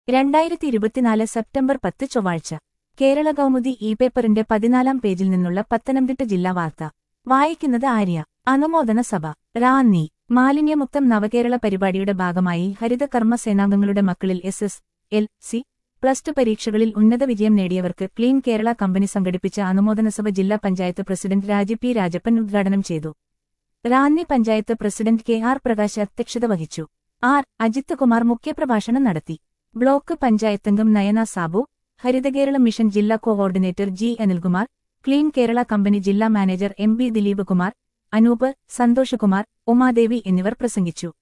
രണ്ടായിരത്തി ഇരുപത്തിനാല് സെപ്റ്റംബർ പത്ത് ചൊവ്വാഴ്ച കേരള കൗമുദി ഇ പേപ്പറിന്റെ പതിനാലാം പേജിൽ നിന്നുള്ള പത്തനംതിട്ട ജില്ലാ വാർത്ത വായിക്കുന്നത് ആര്യ അനുമോദന സഭ റാന്നി മാലിന്യമുക്തം നവകേരള പരിപാടിയുടെ ഭാഗമായി ഹരിത കർമ്മ സേനാംഗങ്ങളുടെ മക്കളിൽ S S L C plus two പരീക്ഷകളിൽ ഉന്നത വിജയം നേടിയവർക്ക് ക്ലീൻ കേരള കമ്പനി സംഘടിപ്പിച്ച അനുമോദന സഭ ജില്ലാ പഞ്ചായത്ത് പ്രസിഡന്റ് രാജി പി രാജപ്പൻ ഉദ്ഘാടനം ചെയ്തു Ranni panchayat president K R Prakash അധ്യക്ഷത വഹിച്ചു ആർ അജിത് കുമാർ മുഖ്യപ്രഭാഷണം നടത്തി ബ്ലോക്ക് പഞ്ചായത്തംഗം നയന സാബു ഹരിതകേരള മിഷൻ ജില്ലാ coordinator G Anilkumar clean Kerala company ജില്ലാ manager M B Dileep Kumar Anoop Santhosh Kumar Umadevi എന്നിവർ പ്രസംഗിച്ചു